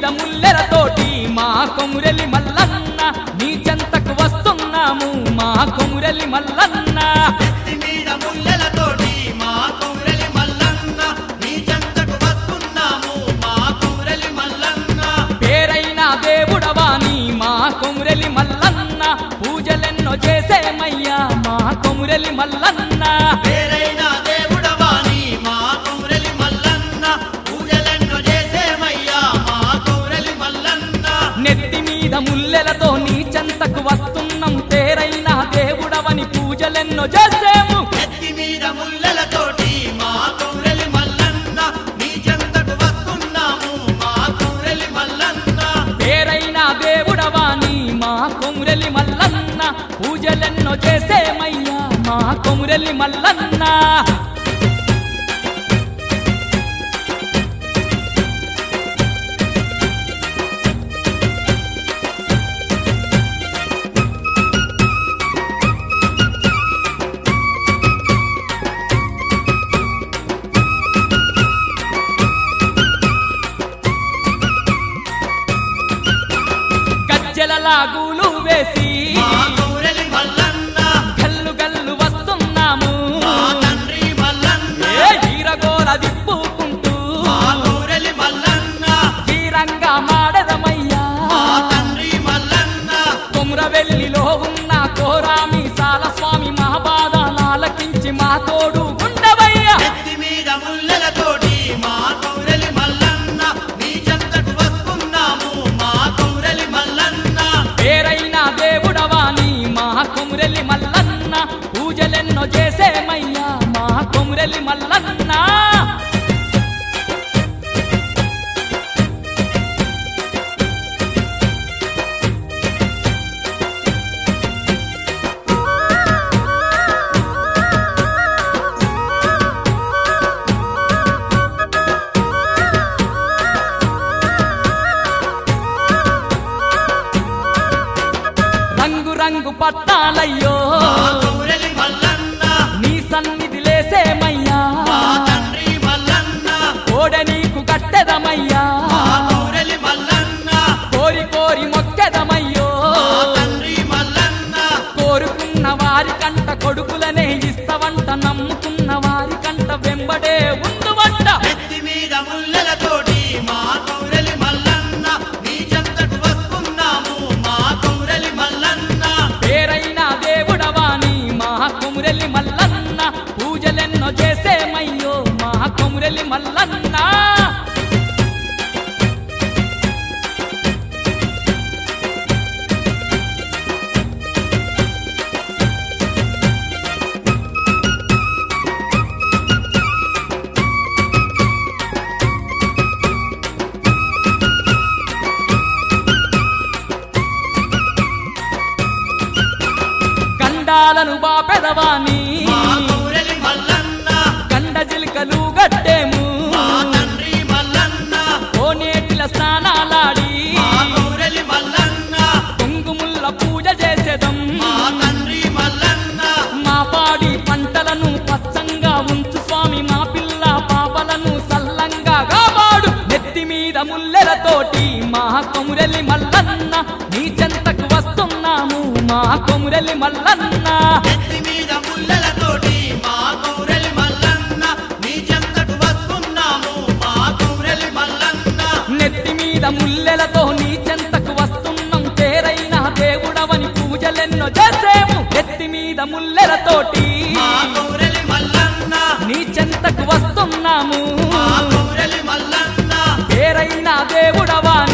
ముల్లెలతోటి మా కొమురెలి మల్లన్న నీ చెంతకు వస్తున్నాము మా కొమురెలి మల్లన్న నెత్తి మీద ముల్లెలతోటి మా కౌరలి మల్లన్న నీ చెంతకు వస్తున్నాము మా కౌరలి మల్లన్న పేరైన దేవుడవాని మా కొమురెలి మల్లన్న పూజలెన్నో చేసేమయ్యా మా కొమురెలి మల్లన్న పేరైన దేవుడవాని మా కౌరలి మల్లన్న పూజలెన్నో చేసేమయ్యా మా కౌరలి మల్లన్న నెత్తి మీద ముల్లెలతో నీ చెంతకు వస్తున్నాం పేరైన దేవుడవని పూజలెన్నో చేసేము నెత్తి మీద ముల్లెలతోటి మా కౌరలి మల్లన్న నీ చెంతకు వస్తున్నాము మా కౌరలి మల్లన్న పేరైన దేవుడవాని మా కొమురెలి మల్లన్న పూజలెన్నో చేసేమయ్యా మా కొమురెలి మల్లన్న గజ్జల లాగులు వేసి మా కౌరలి మల్లన్న గల్లు గల్లు వస్తున్నాము మా తండ్రి మల్లన్న ఏ ఈరగోల దిప్పుకుంటూ మా కౌరలి మల్లన్న తీరంగా మాడదమయ్యా మా తండ్రి మల్లన్న కొమురవెల్లిలో ఉన్న కోరామి సాల స్వామి మా బాధ నాలకించి మా తోడు ఉండవయ్యా నెత్తి మీద ముల్లెలతోటి మా కౌరలి మల్లన్న నీ చెంతకు వస్తున్నాము మా కౌరలి మల్లన్న పేరైన దేవుడవాని మా కొమురెలి మల్లన్న పూజలెన్నో చేసేమయ్యా మా కొమురెలి మల్లన్న రంగు రంగు పట్టాలయ్యో మా కౌరలి మల్లన్న నీ సన్నిధి లేసేమయ్యా మా తండ్రి మల్లన్న కోడ నీకు కట్టెదమయ్యా మా కౌరలి మల్లన్న కోరి కోరి మొక్కెదమయ్యో మా తండ్రి మల్లన్న కోరుకున్న వారి కంట కొడుకులనే ఇస్తవంట నమ్ముకున్న వారి కంట వెంబడే ఉండువంట నెత్తి మీద ముల్లెలతోటి మా కౌరలి మల్లన్న నీ చెంతకు వస్తున్నాము మా కౌరలి మల్లన్న పేరైన దేవుడవాని మా కొమురెలి మల్లన్న పూజలెన్నో చేసేమయ్యో మా కొమురెలి మల్లన్న కండాలను బాపెదవాని మా కౌరలి మల్లన్న కండ జిలికలు గట్టేము మా తండ్రి మల్లన్న కోనేటిల స్నానాలాడి మా కౌరలి మల్లన్న కుంగుముల్ల పూజ చేసేదం మా తండ్రి మల్లన్న మా పాడి పంటలను పచ్చంగా ఉంచు స్వామి మా పిల్ల పాపలను సల్లంగా కాపాడు నెత్తి మీద ముల్లెలతోటి మా కొమురెలి మల్లన్న నీ చెంతకు వస్తున్నాము మా కొమురెలి మల్లన్న నెత్తి మీద ముల్లెలతోటి మా కౌరలి మల్లన్న నీ చెంతకు వస్తున్నాము మా కౌరలి మల్లన్న నెత్తి మీద ముల్లెలతో నీ చెంతకు వస్తున్నాం పేరైన దేవుడవని పూజలెన్నో చేసేము నెత్తి మీద ముల్లెలతోటి మా కౌరలి మల్లన్న నీ చెంతకు వస్తున్నాము మా కౌరలి మల్లన్న పేరైన దేవుడవా